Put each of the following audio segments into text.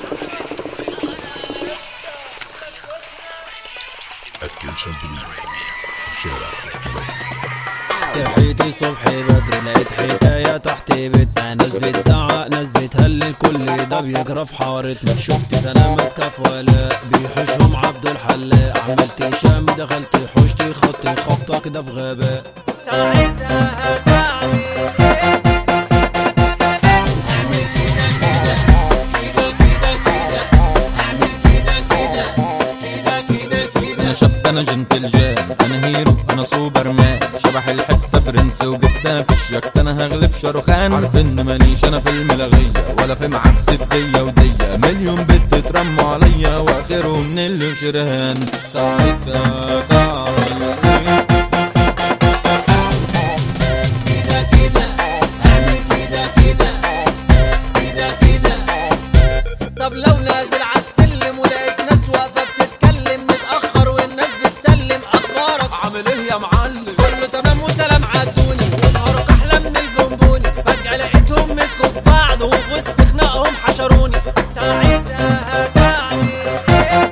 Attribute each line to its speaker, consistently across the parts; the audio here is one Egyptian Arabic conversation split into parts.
Speaker 1: اتنشن بليز شارع
Speaker 2: صحيت الصبح بدري لقيت حكاية تحت بيتنا ناس بتزعق ناس بتهلل كل ده بيجرى في حارتنا شفت سنة ماسكة في ولاء بيحوشهم عبد الحلاق عملت شام دخلت حوشتي خطي خبطة كده بغباء ساعتها هتعمل ايه
Speaker 3: انا شاب انا جنتلجان انا هيرو انا سوبر مان شبح الحته برنس وجبتها في الشياكة انا هغلب شاروخان عارف ان مانيش انا في الملغيه ولا في معاكس الدية ودية مليون بنت ترموا عليا واخرهم نيل وشرهان ساعتها تعمل ايه
Speaker 2: طب لو نازل عالسلم ولقيت ناس واقفة بتتكلم متأخر والناس بتسلم أخبارك
Speaker 3: عامل ايه يا معلم
Speaker 2: كله تمام وسلام عدوني ونهارك أحلى من البونبوني فجأة لقيتهم مسكوا في بعض وفي وسط خناقهم حشروني ساعتها هتعمل ايه؟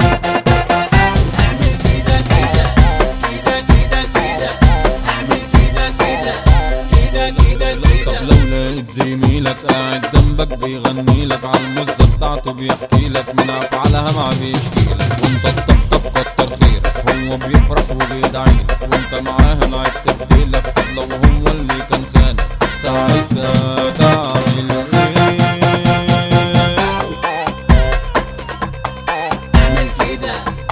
Speaker 2: اعمل كده كده كده كده كده اعمل كده كده كده كده
Speaker 3: طب
Speaker 2: كده
Speaker 3: لو لقيت زميلك قاعد جنبك بيغني لك على المزة بتاعته بيحكي لك من افعالها ما بيشكي لك وانت تطبطب كتر خيرك هو بيفرح وبيدعي لك وانت معاه العيب تبديلك طب لو هو اللي كان خانك ساعتها تعمل ايه
Speaker 2: اعمل كده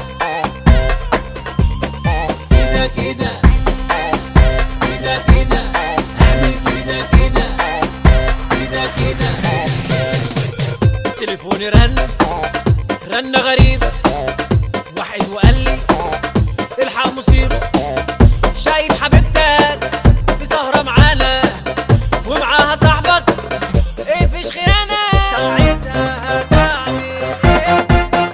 Speaker 2: كده كده كده كده اعمل كده كده كده كده تليفوني رن رن غريب واحد وقال لي الحق مصيبه شايف حبيبتك في سهره معانا ومعاها صاحبك ايه فيش خيانه ساعتها هتعمل ايه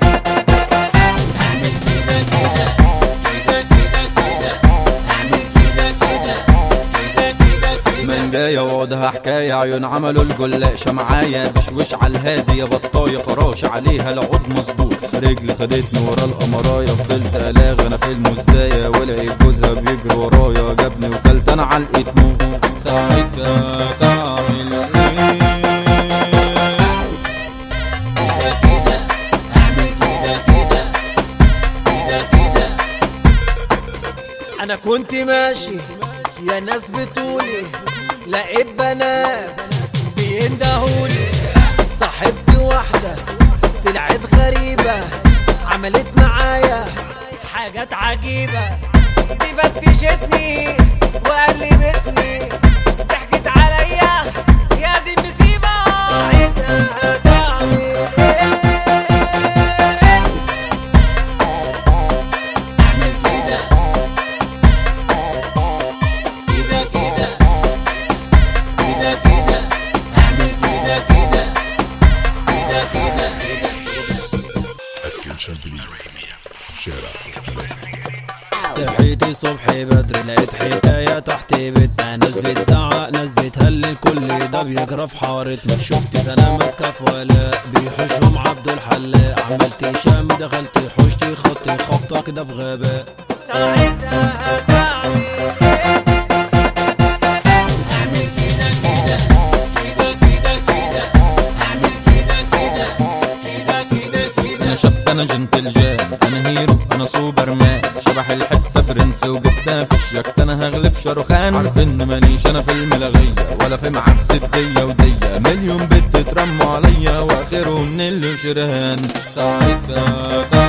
Speaker 2: اعمل كده كده كده كده كده اعمل كده كده كده كده كده
Speaker 3: من جاية وعودها حكاية عيون عملوا الجلاشة معايا بشوش على الهادي يا بطاية خراش عليها العود مظبوط رجلي خدتني ورا القمراية فضلت الاغي انا في المزاية ولقيت جوزها بيجري ورايا جابني وكلت انا علقة موت ساعتها تعمل ايه
Speaker 2: كده كده اعمل كده كده كده كده انا كنت ماشي يا ناس بتقولي لقيت بنات بيندهولي صاحبتي واحدة طلعت غريبة عملت معايا حاجات عجيبة دي فتشتني وقلبتني ضحكت عليا يا دي المصيبة ساعتها هتعمل ايه اعمل كده كده كده كده كده اعمل كده كده كده كده
Speaker 1: اتنشن بليز شارع
Speaker 2: صحيت الصبح بدري لقيت حكاية تحت بيتنا ناس بتزعق ناس بتهلل كل ده بيجرى في حارتنا شفت سنة ماسكة في ولاء بيحوشهم عبد الحلاق عملت شام دخلت حوشتي خطي خبطة كده بغباء ساعتها هتعمل ايه؟ اعمل كده كده كده كده كده اعمل كده كده كده كده كده
Speaker 3: انا شاب انا جنتلجان انا هيرو انا سوبر مان شبح الحته برنس وجبتها في الشياكة انا هغلب شاروخان عارف ان مانيش انا في الملغيه ولا في معاكس الدية ودية مليون بنت ترموا عليا واخرهم نيل وشرهان ساعتها